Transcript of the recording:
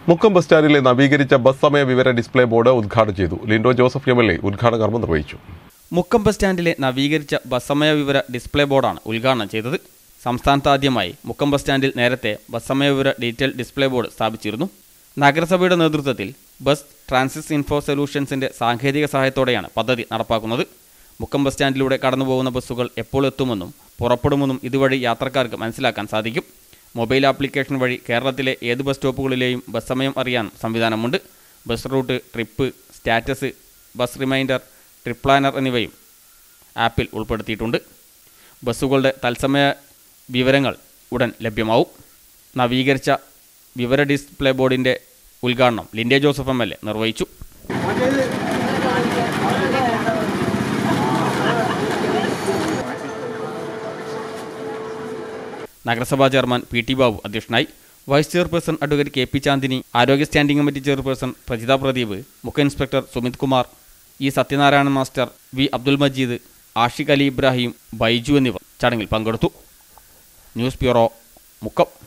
Mukkam bus സ്റ്റാൻഡിലെ നവീകരിച്ച bus സമയ വിവര ഡിസ്പ്ലേ ബോർഡ് ഉദ്ഘാടനം ചെയ്തു Lindo Joseph M L A ഉദ്ഘാടന കർമ്മം നിർവഹിച്ചു മുക്കം ബസ് സ്റ്റാൻഡിലെ നവീകരിച്ച ബസ് സമയ വിവര ഡിസ്പ്ലേ ബോർഡാണ് ഉദ്ഘാടനം ചെയ്തത് സംസ്ഥാനത്ത് ആദ്യമായി മുക്കം ബസ് സ്റ്റാൻഡിൽ നേരത്തെ ബസ് സമയ വിവര ഡീറ്റെയിൽ ഡിസ്പ്ലേ ബോർഡ് സ്ഥാപിച്ചിരുന്നു നഗരസഭയുടെ നേതൃത്വത്തിൽ ബസ് ട്രാൻസിസ് ഇൻഫോ സൊല്യൂഷൻസിന്റെ സാങ്കേതിക സഹായത്തോടെയാണ് പദ്ധതി നടപ്പാക്കുന്നത് മുക്കം ബസ് സ്റ്റാൻഡിലൂടെ കടന്നുപോകുന്ന ബസ്സുകൾ എപ്പോൾ എത്തുമെന്നും പുറപ്പെടുമെന്നും ഇതുവഴി യാത്രക്കാർക്ക് മനസ്സിലാക്കാൻ സാധിക്കും മൊബൈൽ ആപ്ലിക്കേഷൻ വഴി കേരളത്തിലെ ഏത് ബസ് സ്റ്റോപ്പുകളിലെയും ബസ് സമയം അറിയാൻ സംവിധാനമുണ്ട് bus route trip status bus reminder trip planner എന്നിവയും ആപ്പിൽ ഉൾപ്പെടുത്തിയിട്ടുണ്ട് ബസ്സുകളുടെ തത്സമയ വിവരങ്ങൾ ഉടൻ ലഭ്യമാവും നവീകരിച്ച വിവര ഡിസ്പ്ലേ ബോർഡിൻ്റെ ഉദ്ഘാടനം Linde Joseph M L A നിർവഹിച്ചു നഗരസഭാ ചെയർമാൻ പി ടി ബാബു അധ്യക്ഷനായി vice chairperson advocate K P Chandini ആരോഗ്യ standing committee chairperson Prajitha Pradeep മുഖ്യ inspector Sumith Kumar E Sathyanarayanan master V Abdul Majeed Ashiq Ali Ibrahim Baiju എന്നിവർ ചടങ്ങിൽ പങ്കെടുത്തു ന്യൂസ് ബ്യൂറോ മുക്കം